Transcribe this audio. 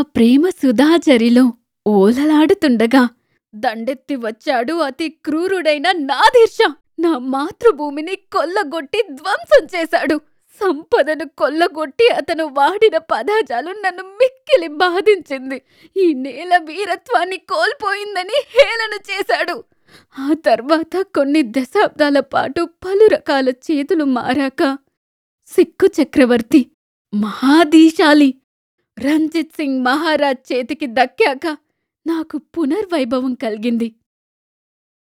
ప్రేమ సుధాజరిలో ఓలలాడుతుండగా దండెత్తి వచ్చాడు అతి క్రూరుడైన నాదీర్ష నా మాతృభూమిని కొల్లగొట్టి ధ్వంసం చేశాడు సంపదను కొల్లగొట్టి అతను వాడిన పదాజాలు నన్ను మిక్కిలి బాధించింది ఈ నేల వీరత్వాన్ని కోల్పోయిందని హేళన చేశాడు ఆ తర్వాత కొన్ని దశాబ్దాల పాటు పలు రకాల చేతులు మారాక సిక్కు చక్రవర్తి మహాదీశాలి రంజిత్ సింగ్ మహారాజ్ చేతికి దక్కాక నాకు పునర్వైభవం కలిగింది